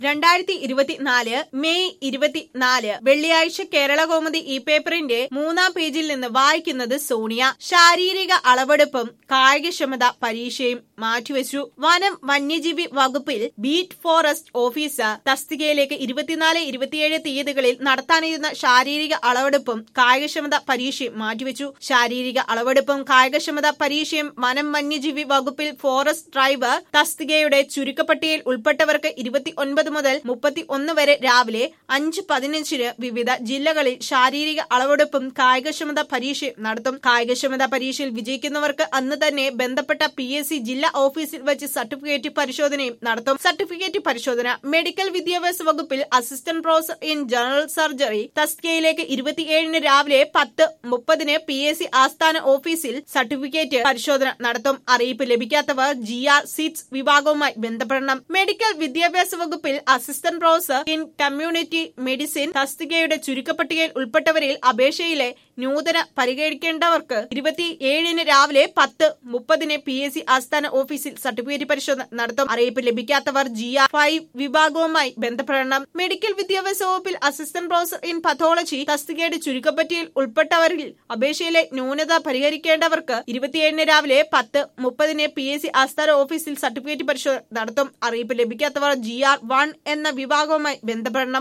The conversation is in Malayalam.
രണ്ടായിരത്തി ഇരുപത്തിനാല് മെയ് ഇരുപത്തിനാല് വെള്ളിയാഴ്ച കേരള കൗമുദി ഈ പേപ്പറിന്റെ മൂന്നാം പേജിൽ നിന്ന് വായിക്കുന്നത് സോണിയ ശാരീരിക അളവെടുപ്പും കായികക്ഷമത പരീക്ഷയും മാറ്റിവെച്ചു വനം വന്യജീവി വകുപ്പിൽ ബീറ്റ് ഫോറസ്റ്റ് ഓഫീസർ തസ്തികയിലേക്ക് ഇരുപത്തിനാല് ഇരുപത്തിയേഴ് തീയതികളിൽ നടത്താനിരുന്ന ശാരീരിക അളവെടുപ്പും കായികക്ഷമത പരീക്ഷയും മാറ്റിവെച്ചു ശാരീരിക അളവെടുപ്പും കായികക്ഷമത പരീക്ഷയും വനം വന്യജീവി വകുപ്പിൽ ഫോറസ്റ്റ് ഡ്രൈവർ തസ്തികയുടെ ചുരുക്കപ്പട്ടികയിൽ ഉൾപ്പെട്ടവർക്ക് ഇരുപത്തി ഒൻപത് മുതൽ മുപ്പത്തി ഒന്ന് വരെ രാവിലെ അഞ്ച് പതിനഞ്ചിന് വിവിധ ജില്ലകളിൽ ശാരീരിക അളവെടുപ്പും കായികക്ഷമത പരീക്ഷയും നടത്തും കായികക്ഷമത പരീക്ഷയിൽ വിജയിക്കുന്നവർക്ക് അന്ന് തന്നെ ബന്ധപ്പെട്ട പി എസ് സി ജില്ലാ ഓഫീസിൽ വെച്ച് സർട്ടിഫിക്കറ്റ് പരിശോധനയും നടത്തും സർട്ടിഫിക്കറ്റ് പരിശോധന മെഡിക്കൽ വിദ്യാഭ്യാസ വകുപ്പിൽ assistant professor in general surgery തസ്തികയിലേക്ക് ഇരുപത്തിയേഴിന് രാവിലെ പത്ത് മുപ്പതിന് പി എസ് സി ആസ്ഥാന ഓഫീസിൽ സർട്ടിഫിക്കറ്റ് പരിശോധന നടത്തും അറിയിപ്പ് ലഭിക്കാത്തവർ ജി ആർ സീറ്റ്സ് വിഭാഗവുമായി ബന്ധപ്പെടണം മെഡിക്കൽ വിദ്യാഭ്യാസ വകുപ്പിൽ assistant professor in community medicine തസ്തികയുടെ ചുരുക്കപ്പട്ടികയിൽ ഉൾപ്പെട്ടവരിൽ അപേക്ഷയിലെ നൂതന പരിഗണിക്കേണ്ടവർക്ക് ഇരുപത്തിയേഴിന് രാവിലെ പത്ത് മുപ്പതിന് പി എസ് സി ആസ്ഥാന ഓഫീസിൽ സർട്ടിഫിക്കറ്റ് പരിശോധന നടത്തും അറിയിപ്പ് ലഭിക്കാത്തവർ ജി ആർ ഫൈവ് വിഭാഗവുമായി ബന്ധപ്പെടണം മെഡിക്കൽ വിദ്യാഭ്യാസ വകുപ്പിൽ അസിസ്റ്റന്റ് പ്രൊഫസർ ഇൻ പത്തോളജി തസ്തികയുടെ ചുരുക്കപ്പറ്റിയിൽ ഉൾപ്പെട്ടവരിൽ അപേക്ഷയിലെ ന്യൂനത പരിഹരിക്കേണ്ടവർക്ക് ഇരുപത്തിയേഴിന് രാവിലെ പത്ത് മുപ്പതിന് പി എസ് സി ആസ്ഥാന ഓഫീസിൽ സർട്ടിഫിക്കറ്റ് പരിശോധന നടത്തും അറിയിപ്പ് ലഭിക്കാത്തവർ ജി ആർ വൺ എന്ന വിഭാഗവുമായി ബന്ധപ്പെടണം